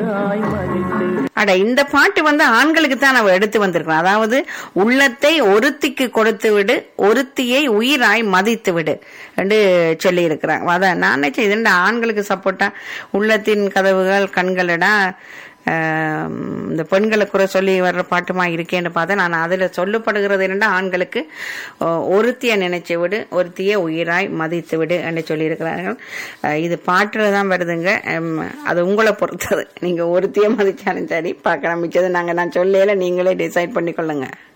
உயிராய் மதித்து அட இந்த பாட்டு வந்து ஆண்களுக்கு தான் நம்ம எடுத்து வந்திருக்கோம் அதாவது உள்ளத்தை ஒருத்திக்கு கொடுத்து விடு ஒருத்தியை உயிராய் மதித்து விடு என்று சொல்லி இருக்கிறாங்க அதான் நான் நினைச்சேன் இது என்ன ஆண்களுக்கு சப்போர்ட்டா உள்ளத்தின் கதவுகள் கண்களடா ஆம், இந்த பெண்களை குறை சொல்லி வர்ற பாட்டுமா இருக்கேன்னு பார்த்தா நான் அதுல சொல்லப்படுகிறது என்னன்னா ஆண்களுக்கு ஓ, ஒருத்திய நினைச்சு விடு ஒருத்திய உயிராய் மதித்து விடு என்று சொல்லி இருக்கிறார்கள் இது பாட்டுல தான் வருதுங்க ஹம், அது உங்களை பொறுத்தது நீங்க ஒருத்திய மதிச்சாலும் சரி பார்க்கலாம் மிச்சது நாங்க நான் சொல்லல நீங்களே டிசைட் பண்ணிக்கொள்ளுங்க